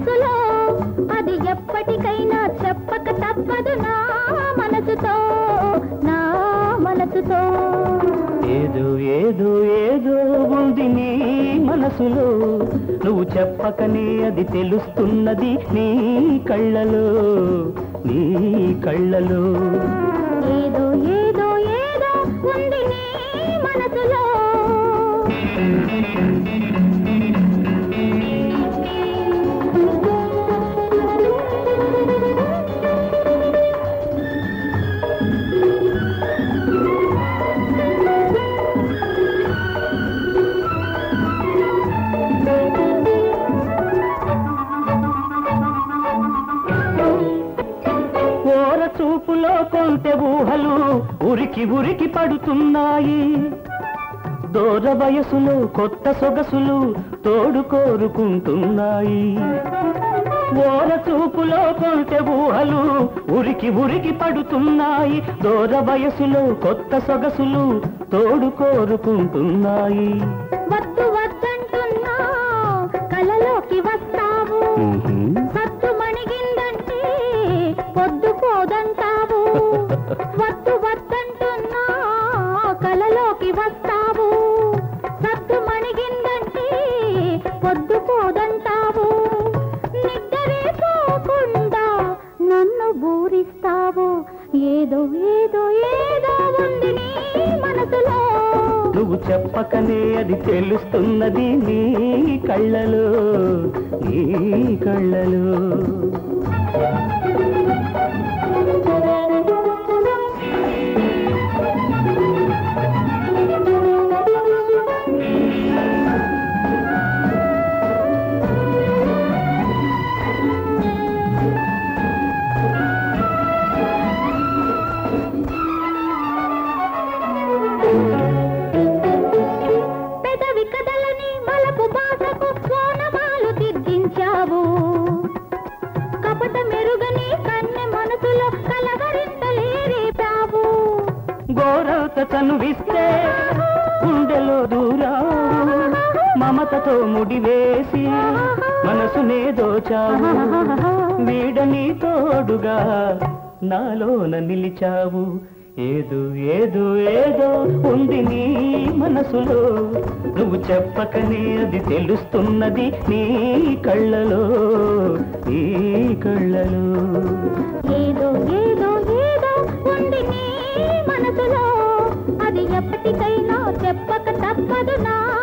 మనసులో అది ఎప్పటికైనా చెప్పక తప్పదు నా మనసుతో నా మనసుతో ఏదో ఏదో ఏదో ఉంది నీ మనసులో నువ్వు చెప్పకనే అది తెలుస్తున్నది నీ కళ్ళలో నీ కళ్ళలో ఏదో ఏదో ఏదో ఉంది నీ మనసులో ఓర చూపులో కొంటె ఊహలు ఉరికి ఉరికి పడుతున్నాయి దూర వయసులో కొత్త సొగసులు తోడు కోరుకుంటున్నాయి ఓర చూపులో కొంటె ఊహలు ఉరికి ఉరికి పడుతున్నాయి దూర వయసులో కొత్త సొగసులు తోడు కోరుకుంటున్నాయి వద్దు వద్దంటున్నా కలలోకి వస్తావు సత్తు మణిగిందంటే పొద్దు పోదంటావు వద్దు వద్దంటున్నా కలలోకి వస్తావు సత్తు మణిగిందంటే పొద్దు పోదంటావు నిద్రే పోకుండా నన్ను బూరిస్తావు ఏదో ఏదో ఏదో ఉంది నీ మనసులో నువ్వు చెప్పకనే అది తెలుస్తున్నది నీ కళ్ళలో నీ కళ్ళలో పెదవి కదలని మలపు బాసకు కోనమాలు దిద్దించావు కపట మెరుగని కన్నె మనసులో కలవరింతలే రేపావు గోరత చనువిస్తే గుండెలో దూరావు మమతతో ముడివేసి మనసునే దోచావు వీడని తోడుగా నాలోన నిలిచావు ఏదో ఏదో ఏదో ఉంది నీ మనసులో నువ్వు చెప్పకనే అది తెలుస్తున్నది నీ కళ్ళలో నీ కళ్ళలో ఏదో ఏదో ఏదో ఉంది నీ మనసులో అది ఎప్పటికైనా చెప్పక తప్పదు నా